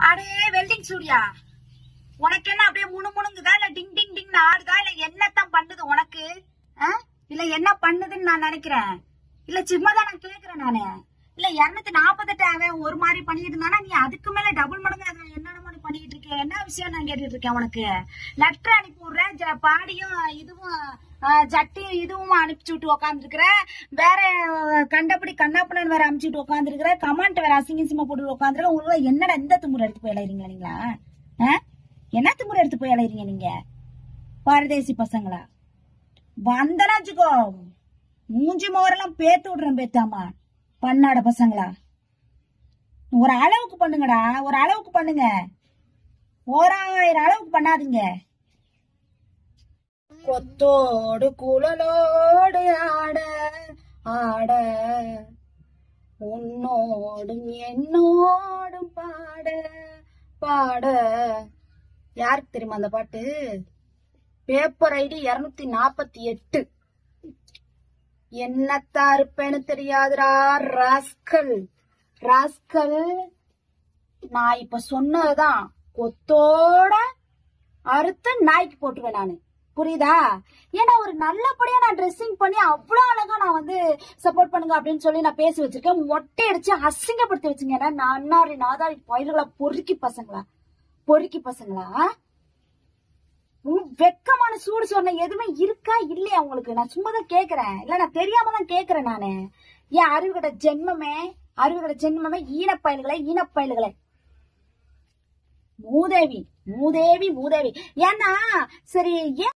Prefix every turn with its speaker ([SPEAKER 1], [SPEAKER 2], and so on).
[SPEAKER 1] அடே வெல்டிங் சூர்யா உனக்கு என்ன அப்படியே முணு முணுங்குதா இல்ல டிங் டிங் டிங் ஆடுதா இல்ல என்னத்தான் பண்ணுது உனக்கு ஆ? இல்ல என்ன பண்ணுதுன்னு நான் நினைக்கிறேன் இல்ல சும்மா தான் நான் கேக்குறேன் நானு இல்ல இருநூத்தி நாப்பத்தெட்டு அவன் ஒரு மாதிரி பண்ணிட்டு இருந்தானா நீ அதுக்கு மேல டபுள் மடங்கு அதை என்னென்னமோ நீ பண்ணிட்டு இருக்க என்ன விஷயம் நான் கேட்டுட்டு இருக்கேன் உனக்கு லெட்டர் அனுப்பி விடுறேன் ஜ- பாடியும் இதுவும் ஆ, ஜட்டியும் இதுவும் அனுப்பிச்சு விட்டு உக்காந்துருக்குற வேற அஹ், கண்டபடி கண்ணாப்பனன் வேற அனுப்பிச்சு விட்டு உட்காந்துருக்குற கமெண்ட் வேற அசிங்க சிம்ம போட்டு உட்காந்துருக்க உங்களுக்கு என்னடா எந்த திமுறை எடுத்து போய் அலைறீங்க நீங்களா ஆ? என்ன திமுறை எடுத்து போய் அலைறீங்க நீங்க பாரதேசி பசங்களா வந்தனா வச்சுக்கோ மூஞ்சி மோரெல்லாம் பேத்து விடுறேன் பேத்தாமா பண்ணாட பசங்களா ஒரு அளவுக்கு பண்ணுங்கடா ஒரு அளவுக்கு பண்ணுங்க ஓராயிரம் அளவுக்கு பண்ணாதீங்க கொத்தோடு குழலோடு ஆட ஆட உன்னோடும் என்னோடும் பாட பாட யாருக்கு தெரியுமா அந்த பாட்டு பேப்பர் ஐடி இருநூத்தி நாப்பத்தி எட்டு என்னத்தா இருப்பேன்னு தெரியாதுடா ராஸ்கல் ராஸ்கல் நான் இப்ப சொன்னதுதான் கொத்தோட அறுத்து நாய்க்கு போட்டுருவேன் நானு புரியுதா ஏன்னா ஒரு நல்லபடியா நான் ட்ரெஸ்ஸிங் பண்ணி அவ்வளவு அழகா நான் வந்து சப்போர்ட் பண்ணுங்க அப்படின்னு சொல்லி நான் பேசி வச்சிருக்கேன் மொட்டை அடிச்சு அசிங்கப்படுத்தி வச்சுங்க நான் அன்னாரி நாதாரி பயிர்களா பொறுக்கி பசங்களா பொறுக்கி பசங்களா உம் வெக்கமான சூடு சொன்ன எதுவுமே இருக்கா இல்லையா உங்களுக்கு நான் சும்மா தான் கேக்குறேன் இல்ல நான் தெரியாம தான் கேக்குறேன் நானு ஏன் அறிவுகட்ட ஜென்மமே அறிவுகட்ட ஜென்மமே ஈனப்பயல்களே ஈனப்பயல்களே மூதேவி மூதேவி மூதேவி ஏன்னா சரி ஏன்